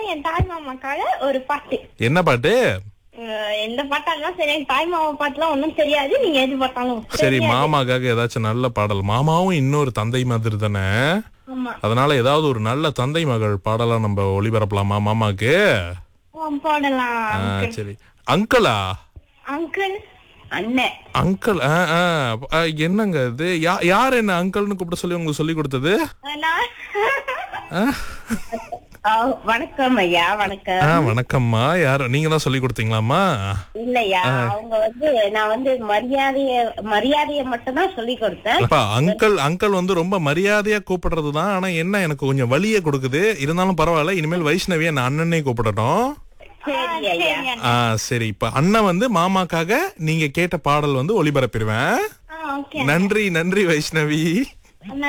என் தாய் மாமாக்காக ஒரு பாட்டு என்ன பாட்டு அஹ் எந்த பாட்டா இருந்தாலும் சரி என் தாய் மாமா பாட்டுலாம் ஒண்ணும் தெரியாது நீங்க எது பார்த்தாலும் சரி மாமாக்காக ஏதாச்சும் நல்ல பாடல் மாமாவும் இன்னொரு தந்தை மாதிரி தானே ஆமா அதனால ஏதாவது ஒரு நல்ல தந்தை மகள் பாடலா நம்ம ஒளிபரப்பலாமா மாமாக்கு ஆ, போடலாம் ஆ, சரி அங்கிளா அங்கிள் அண்ணன் அங்கிள் ஆ, ஆ, ஆ, என்னங்க இது யா- யார் என்ன அங்கிள்னு கூப்பிட சொல்லி உங்களுக்கு சொல்லி கொடுத்தது அஹ் நான் ஆ? ஆ, வணக்கம் ஐயா வணக்கம் ஆ வணக்கம்மா யார் நீங்க தான் சொல்லி கொடுத்தீங்களாம்மா இல்லையா அவங்க வந்து நான் வந்து மரியாதைய மரியாதைய மட்டும் தான் சொல்லி கொடுத்தேன் அப்பா அங்கிள் அங்கிள் வந்து ரொம்ப மரியாதையா கூப்பிடுறது தான் ஆனா என்ன எனக்கு கொஞ்சம் வலியை கொடுக்குது இருந்தாலும் பரவாயில்ல இனிமேல் வைஷ்ணவியை நான் அண்ணனே கூப்பிடட்டும் சரி ஐயா சரிங்க. ஆ சரி இப்ப அண்ணன் வந்து மாமாக்காக நீங்க கேட்ட பாடல் வந்து ஒளிபரப்பிடுவேன் ஆ, ஓகே நன்றி நன்றி வைஷ்ணவி